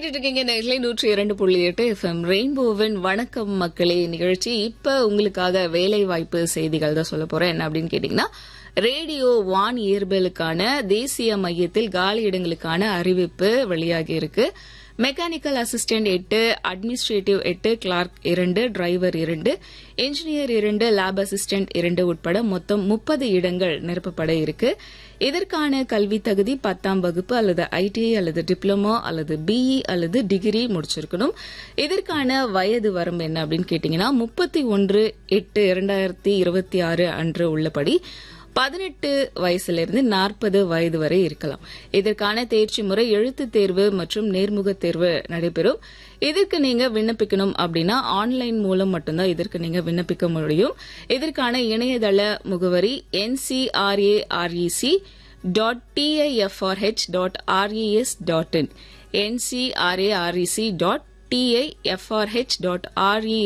கேட்டுட்டு இருக்கீங்க நேர்களை நூற்றி இரண்டு புள்ளி எட்டு எஃப்எம் ரெயின்போவின் வணக்கம் மக்களே நிகழ்ச்சி இப்ப உங்களுக்காக வேலை வாய்ப்பு செய்திகள் தான் சொல்ல போறேன் என்ன அப்படின்னு கேட்டீங்கன்னா ரேடியோ வான் இயற்பியலுக்கான தேசிய மையத்தில் காலி இடங்களுக்கான அறிவிப்பு வெளியாகி இருக்கு மெக்கானிக்கல் அசிஸ்டன்ட் எட்டு அட்மினிஸ்ட்ரேட்டிவ் எட்டு கிளார்க் இரண்டு டிரைவர் இரண்டு இன்ஜினியர் இரண்டு லேப் அசிஸ்டன்ட் இரண்டு உட்பட மொத்தம் முப்பது இடங்கள் நிரப்பப்பட இருக்கு இதற்கான கல்வி தகுதி பத்தாம் வகுப்பு அல்லது ஐடிஐ அல்லது டிப்ளமோ அல்லது பிஇ அல்லது டிகிரி முடிச்சிருக்கணும் இதற்கான வயது வரம்பு என்ன அப்படின்னு கேட்டீங்கன்னா முப்பத்தி ஒன்று எட்டு இரண்டாயிரத்தி இருபத்தி ஆறு அன்று உள்ளபடி பதினெட்டு வயசுல இருந்து நாற்பது வயது வரை இருக்கலாம் இதற்கான தேர்ச்சி முறை எழுத்துத் தேர்வு மற்றும் நேர்முக தேர்வு நடைபெறும் இதற்கு நீங்க விண்ணப்பிக்கணும் அப்படின்னா ஆன்லைன் மூலம் மட்டும்தான் இதற்கு நீங்க விண்ணப்பிக்க முடியும் இதற்கான இணையதள முகவரி NCRAREC dot DIFRH dot RES dot in NCRAREC dot DIFRH dot RE